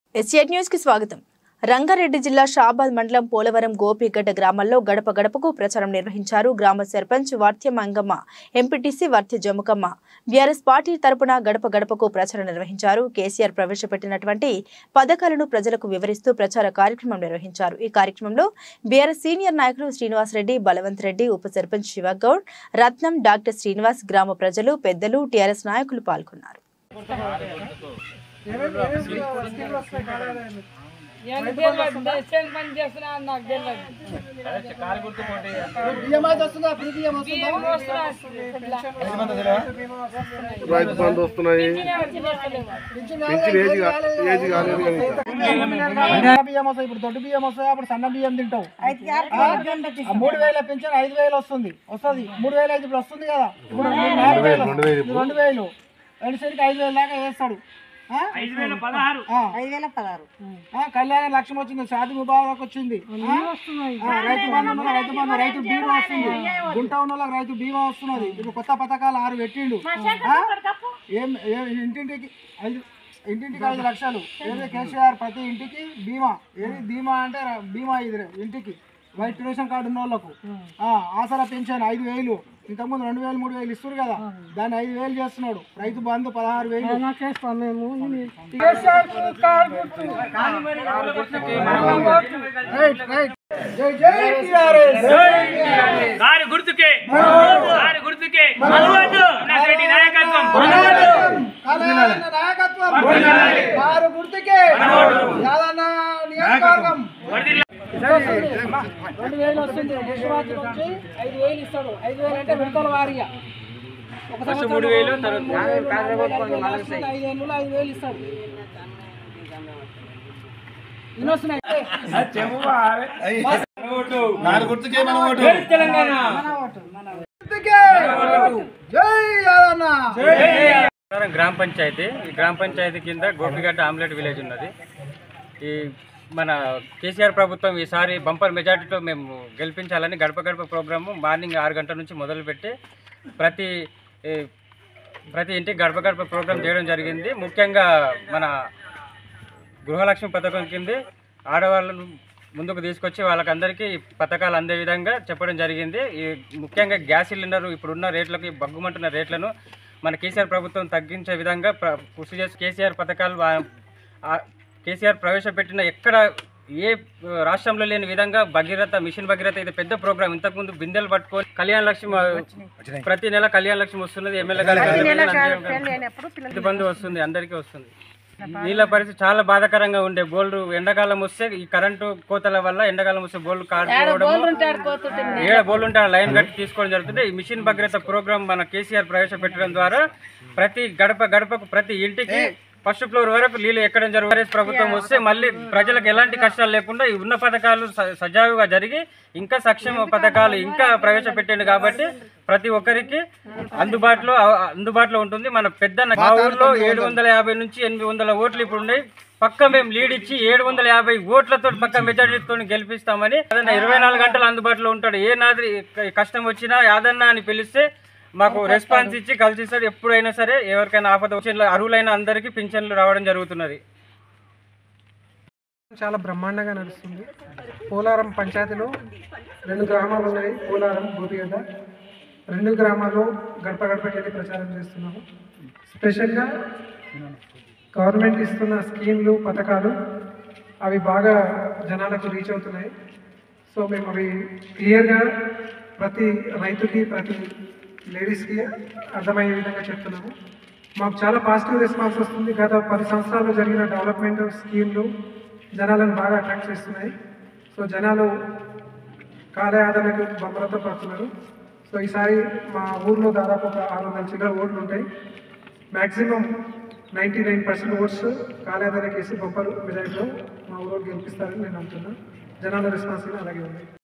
ఎస్ఏట్ news కి స్వాగతం రంగారెడ్డి జిల్లా షాబాద్ మండలం పోలవరం గోపిగడ్డ గ్రామంలో గడప గడపకు ప్రచారం నిర్వహించారు గ్రామ సర్పంచ్ వర్త్య మంగమ్మ ఎంపీటీసీ వర్త్య జముకమ్మ బీఆర్ఎస్ పార్టీ తరపున గడప గడపకు ప్రచారం నిర్వహించారు కేసీఆర్ ప్రవేశపెట్టినటువంటి పథకాలను ప్రజలకు వివరిస్తూ ప్రచార కార్యక్రమం నిర్వహించారు ఈ కార్యక్రమంలో బీఆర్ఎస్ సీనియర్ నాయకులు శ్రీనివాస్ రెడ్డి బలవంత్ రెడ్డి ఉప సర్పంచ్ శివగౌడ్ రత్నం డాక్టర్ శ్రీనివాస్ గ్రామ ప్రజలు పెద్దలు టీఆర్ఎస్ నాయకులు పాల్గొన్నారు నేను తెలియదు దేశం పని చేస్తున్నా అని నాకు తెలియదు బియ్యం అయితే వస్తుందా ఫ్రీ బియ్యం వస్తుందా బియ్యం వస్తున్నా ఇట్లా. రైతు బంధు వస్తున్నాయి ఇచ్చినా వచ్చి చేస్తలేవు. పింఛన్ ఏజ్ కా- ఏజ్ కాలేదు కానీ ఇంకా. సన్న బియ్యం వస్తాయి ఇప్పుడు దొడ్డు బియ్యం వస్తాయి అప్పుడు సన్న బియ్యం తింటావు ఆ మూడు వేల పెన్షన్ ఐదు వేలు వస్తుంది వస్తుంది మూడు వేలు అయితే ఇప్పుడు వస్తుంది కదా ఇప్పుడు నాలుగు వేలు రెండు వేలు ఇప్పుడు రెండు వేలు ఎడిసరికి ఐదు వేలు దాకా వేస్తాడు ఆ? ఆ. ఆ, కళ్యాణ లక్ష్యం వచ్చింది షాది ముబారక్ వచ్చింది ఆ? ఆ, రైతు బంధు ఉన్న రైతు బంధు రైతు బీమా వస్తుంది గుంట ఉన్న వాళ్ళకి రైతు బీమా వస్తున్నది ఇప్పుడు కొత్త పథకాలు ఆరు పెట్టిండు ఆ? ఏం ఏం ఇంటింటికి ఐదు ఇంటింటికి ఐదు లక్షలు ఏది కేసీఆర్ ప్రతి ఇంటికి బీమా ఏది బీమా అంటే ర- బీమా ఇది ఇంటికి వైట్ రేషన్ కార్డు ఉన్న వాళ్ళకు ఆ, ఆసరా పెన్షన్ ఐదు వేలు ఇంతకుముందు రెండు వేలు మూడు వేలు ఇస్తారు కదా దాన్ని ఐదు వేలు చేస్తున్నాడు రైతు బంధు పదహారు వేలు కేసీఆర్ గుర్తు. Right, right. జై జై టీఆర్ఎస్. గారి గుర్తుకే గారి గుర్తుకే రెడ్డి నాయకత్వం కళ్యాణ నాయకత్వం వారు గుర్తుకే యాదన్న నియోజకవర్గం రెండు వేలు వస్తుంది ముఖ్యమంత్రి నుంచి ఐదు వేలు ఇస్తాడు ఐదు వేలు అంటే విడతల వారిగా ఒక సంవత్సరం మూడు వేలు ఐదు వేలు ఐదు వేలు ఇస్తాడు ఇన్ని వస్తున్నాయి గుర్తుకే జై యాదన్న పోలవరం గ్రామ పంచాయతీ ఈ గ్రామ పంచాయతీ కింద గోపిగడ్డ ఆమ్లెట్ విలేజ్ ఉన్నది ఈ మన కేసీఆర్ ప్రభుత్వం ఈసారి బంపర్ మెజార్టీతో మేము గెలిపించాలని గడప గడప ప్రోగ్రాము మార్నింగ్ ఆరు గంటల నుంచి మొదలుపెట్టి ప్రతి ఈ, ప్రతి ఇంటికి గడప గడప ప్రోగ్రాం చేయడం జరిగింది ముఖ్యంగా మన గృహలక్ష్మి పథకం కింద ఆడవాళ్ళను ముందుకు తీసుకొచ్చి వాళ్ళకందరికీ ఈ పథకాలు అందే విధంగా చెప్పడం జరిగింది ఈ ముఖ్యంగా గ్యాస్ సిలిండర్ ఇప్పుడున్న రేట్లకి బగ్గుమంటున్న రేట్లను మన కేసీఆర్ ప్రభుత్వం తగ్గించే విధంగా ప్ర- కృషి చేసి కేసీఆర్ పథకాలు వా- ఆ కేసీఆర్ ప్రవేశపెట్టిన ఎక్కడ ఏ ఆ, రాష్ట్రంలో లేని విధంగా భగీరథ మిషన్ భగీరథ ఇది పెద్ద ప్రోగ్రామ్ ఇంతకుముందు బిందెలు పట్టుకొని కళ్యాణ లక్ష్మి ఆ, ప్రతి నెల కళ్యాణ లక్ష్మి వస్తున్నది ఎమ్మెల్యే గారికి రైతు బంధు వస్తుంది అందరికీ వస్తుంది నీళ్ళ పరిస్థితి చాలా బాధాకరంగా ఉండే బోల్డ్ ఎండాకాలం వస్తే ఈ కరెంటు కోతల వల్ల ఎండాకాలం వస్తే బోల్డ్ కాకపోవడం ఏడ బోల్డ్ ఉంటే ఆ లైన్ కట్టి తీసుకోవడం జరుగుతుంది ఈ మిషన్ భగీరథ ప్రోగ్రామ్ మన కేసీఆర్ ప్రవేశపెట్టడం ద్వారా ప్రతి గడప గడపకు ప్రతి ఇంటికి ఫస్ట్ ఫ్లోర్ వరకు నీళ్ళు ఎక్కడం జరుగుతుంది ప్రభుత్వం వస్తే మళ్ళీ ప్రజలకు ఎలాంటి కష్టాలు లేకుండా ఈ ఉన్న పథకాలు స- సజావుగా జరిగి ఇంకా సంక్షేమ పథకాలు ఇంకా ప్రవేశపెట్టిండు కాబట్టి ప్రతి ఒక్కరికి అందుబాటులో అందుబాటులో ఉంటుంది మన పెద్ద మా ఊర్లో ఏడు వందల యాభై నుంచి ఎనిమిది వందల ఓట్లు ఇప్పుడు ఉన్నాయి పక్క మేము లీడ్ ఇచ్చి ఏడు వందల యాభై ఓట్లతో పక్క మెజారిటీతో గెలిపిస్తామని యాదన్న ఇరవై నాలుగు గంటలు అందుబాటులో ఉంటాడు ఏ నాది కష్టం వచ్చినా యాదన్న అని పిలిస్తే మాకు రెస్పాన్స్ ఇచ్చి కలిసి ఇస్తాడు ఎప్పుడైనా సరే ఎవరికైనా ఆపద వచ్చిన అర్హులైన అందరికీ పింఛన్లు రావడం జరుగుతున్నది చాలా బ్రహ్మాండంగా నడుస్తుంది పోలారం పంచాయతీలో రెండు గ్రామాలు ఉన్నాయి పోలారం గోపిగడ్డ రెండు గ్రామాల్లో గడప గడపకి వెళ్ళి ప్రచారం చేస్తున్నాము స్పెషల్గా గవర్నమెంట్ ఇస్తున్న స్కీమ్లు పథకాలు అవి బాగా జనాలకు రీచ్ అవుతున్నాయి సో మేము అవి క్లియర్గా ప్రతి రైతుకి ప్రతి లేడీస్కి అర్థమయ్యే విధంగా చెప్తున్నాము మాకు చాలా పాజిటివ్ రెస్పాన్స్ వస్తుంది గత పది సంవత్సరాల్లో జరిగిన డెవలప్మెంట్ స్కీమ్లు జనాలను బాగా అట్రాక్ట్ చేస్తున్నాయి సో జనాలు కార్య ఆదరణకు బొమ్మలతో పడుతున్నారు సో ఈసారి మా ఊర్లో దాదాపు ఒక ఆరు వందల చిల్లర ఓట్లు ఉంటాయి maximum ninety nine percent votes కార్యాదరణ కేసు బొమ్మలు మెజారిటీలో మా ఊరు గెలిపిస్తారని నేను నమ్ముతున్నాను జనాల రెస్పాన్స్ అలాగే ఉంది